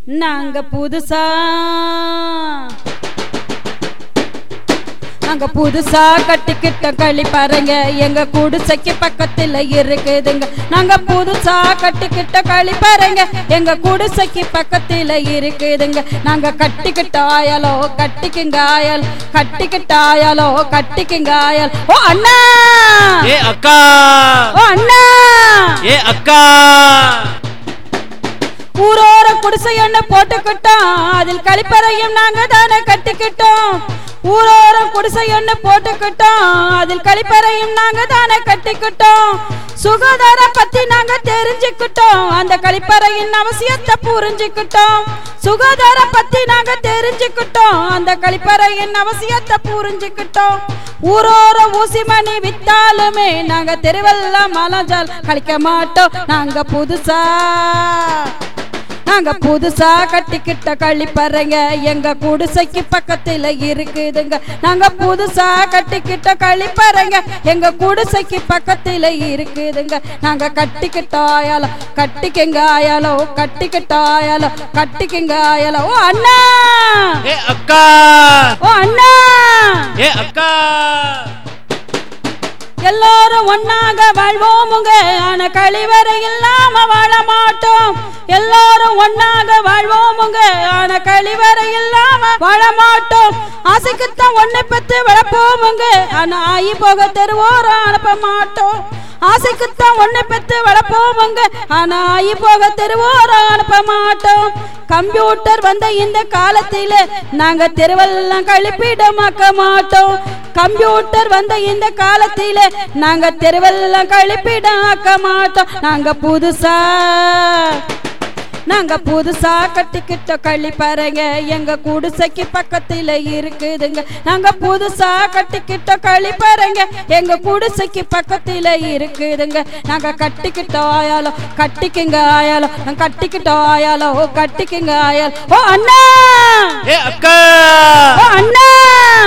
நாங்க புதுசா நாங்க புதுசா கட்டிக்கிட்ட களி பாருங்க எங்க குடிசைக்கு பக்கத்துல இருக்குதுங்க நாங்க புதுசா கட்டிக்கிட்ட களி பாருங்க எங்க குடிசைக்கு பக்கத்துல இருக்குதுங்க நாங்க கட்டிக்கிட்ட ஆயலோ கட்டிக்குங்க ஆயல் கட்டிக்கிட்ட ஆயலோ கட்டிக்குங்க ஆயல் ஓ அண்ணா ஏ அக்கா ஓ அண்ணா ஏ அக்கா ஊரோர குடிசை என்ன போட்டுக்கிட்டோம் அதில் கழிப்பறையும் நாங்க தானே கட்டிக்கிட்டோம் ஊரோரம் குடிசை என்ன போட்டுக்கிட்டோம் அதில் கழிப்பறையும் நாங்க தானே கட்டிக்கிட்டோம் சுகாதாரம் பத்தி நாங்க தெரிஞ்சுக்கிட்டோம் அந்த கழிப்பறையின் அவசியத்தை புரிஞ்சுக்கிட்டோம் சுகாதாரம் பத்தி நாங்க தெரிஞ்சுக்கிட்டோம் அந்த கழிப்பறையின் அவசியத்தை புரிஞ்சுக்கிட்டோம் ஊரோர ஊசி மணி வித்தாலுமே நாங்க தெருவெல்லாம் மலஞ்சால் கழிக்க மாட்டோம் நாங்க புதுசா நாங்க புதுசா கட்டிக்கிட்ட கழிப்பறைங்க எங்க குடிசைக்கு பக்கத்துல இருக்குதுங்க நாங்க புதுசா கட்டிக்கிட்ட கழிப்பறைங்க எங்க குடிசைக்கு பக்கத்துல இருக்குதுங்க நாங்க கட்டிக்கிட்ட ஆயாலோ கட்டிக்கங்க ஆயாலோ கட்டிக்கிட்ட ஆயாலோ கட்டிக்கங்க ஆயாலோ ஓ அண்ணா ஏ அக்கா ஓ அண்ணா ஏ அக்கா எல்லாரும் ஒன்னாக வாழ்வோமுங்க ஆன கழிவறை இல்லாம வாழ மாட்டோம் எல்லாரும் ஒன்னாக வாழ்வோமுங்க ஆன கழிவறை இல்லாம வாழ மாட்டோம் ஆசைக்குத்தான் ஒன்னை பெற்று வளர்ப்போமுங்க ஆனா ஆயி போக தெருவோரம் அனுப்ப மாட்டோம் ஆசைக்குத்தான் ஒன்னை பெற்று வளர்ப்போமுங்க ஆனா ஆயி போக தெருவோரம் அனுப்ப மாட்டோம் கம்ப்யூட்டர் வந்த இந்த காலத்தில நாங்க தெருவெல்லாம் கழிப்பிடமாக்க மாட்டோம் கம்ப்யூட்டர் வந்த இந்த காலத்தில நாங்க தெருவெல்லாம் கழிப்பிடாக்க மாட்டோம் நாங்க புதுசா நாங்க புதுசா கட்டிக்கிட்ட களி பாருங்க எங்க குடிசைக்கு பக்கத்துல இருக்குதுங்க நாங்க புதுசா கட்டிக்கிட்ட களி பாருங்க எங்க குடிசைக்கு பக்கத்துல இருக்குதுங்க நாங்க கட்டிக்கிட்ட ஆயாலோ கட்டிக்குங்க ஆயாலோ நாங்க கட்டிக்கிட்ட ஆயாலோ கட்டிக்குங்க ஆயால் ஓ அண்ணா ஏ அக்கா ஓ அண்ணா